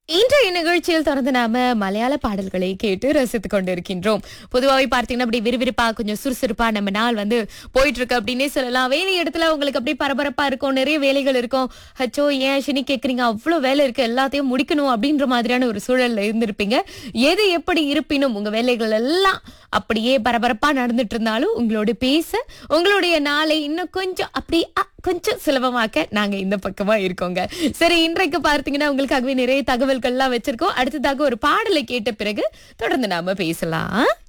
இன்றைய நிகழ்ச்சியில் தொடர்ந்து நாம மலையாள பாடல்களை கேட்டு ரசித்துக் கொண்டிருக்கின்றோம் பொதுவாகவே பார்த்தீங்கன்னா அப்படி விறுவிறுப்பா கொஞ்சம் சுறுசுறுப்பா நம்ம நாள் வந்து போயிட்டு இருக்கு அப்படின்னே சொல்லலாம் வேலை இடத்துல உங்களுக்கு அப்படியே பரபரப்பா இருக்கும் நிறைய வேலைகள் இருக்கும் ஹச்சோ ஏன் ஷினி கேக்குறீங்க அவ்வளவு வேலை இருக்கு எல்லாத்தையும் முடிக்கணும் அப்படின்ற மாதிரியான ஒரு சூழல்ல இருந்திருப்பீங்க எது எப்படி இருப்பினும் உங்க வேலைகள் எல்லாம் அப்படியே பரபரப்பா நடந்துட்டு இருந்தாலும் உங்களோட பேச உங்களுடைய நாளை இன்னும் கொஞ்சம் அப்படியே அ, கொஞ்சம் சுலபமாக்க நாங்க இந்த பக்கமா இருக்கோங்க சரி இன்றைக்கு பார்த்தீங்கன்னா உங்களுக்காகவே நிறைய தகவல்கள்லாம் வச்சிருக்கோம் அடுத்ததாக ஒரு பாடலை கேட்ட பிறகு தொடர்ந்து நாம பேசலாம்